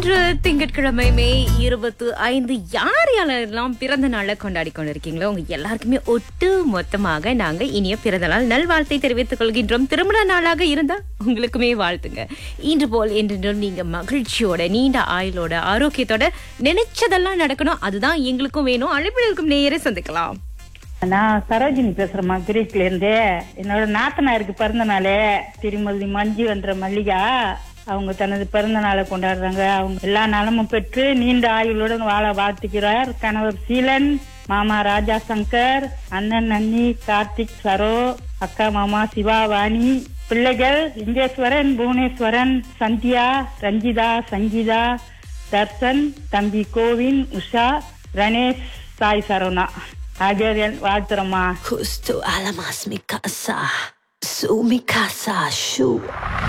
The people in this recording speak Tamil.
இன்று திங்கட்கிழமை மே இருபத்தி ஐந்து யார் யாரெல்லாம் பிறந்த நாளை கொண்டாடி கொண்டிருக்கீங்களோ உங்க எல்லாருக்குமே ஒட்டு மொத்தமாக நாங்க இனிய பிறந்த நாள் நல்வாழ்த்தை தெரிவித்துக் கொள்கின்றோம் திருமண நாளாக இருந்தா உங்களுக்குமே வாழ்த்துங்க இன்று போல் என்றென்றும் நீங்க மகிழ்ச்சியோட நீண்ட ஆயுளோட ஆரோக்கியத்தோட நினைச்சதெல்லாம் நடக்கணும் அதுதான் எங்களுக்கும் வேணும் அழைப்பில் இருக்கும் நேயரை சந்திக்கலாம் நான் சரோஜினி பேசுறேம்மா கிரீக்ல இருந்து என்னோட நாத்தனாருக்கு பிறந்த நாளே திருமதி மஞ்சு என்ற மல்லிகா அவங்க தனது பிறந்த நாளை கொண்டாடுறாங்க அவங்க எல்லா நலமும் பெற்று நீண்ட ஆயுளுடன் வாழ வாழ்த்துக்கிறார் கணவர் சீலன் மாமா ராஜா சங்கர் அண்ணன் அண்ணி கார்த்திக் சரோ அக்கா மாமா சிவா வாணி பிள்ளைகள் லிங்கேஸ்வரன் புவனேஸ்வரன் சந்தியா ரஞ்சிதா சங்கீதா தர்சன் தம்பி கோவின் உஷா ரணேஷ் சாய் சரவணா ஆகியோர் வாழ்த்துறோம்மா Justo alamas mi casa, su mi casa, shu.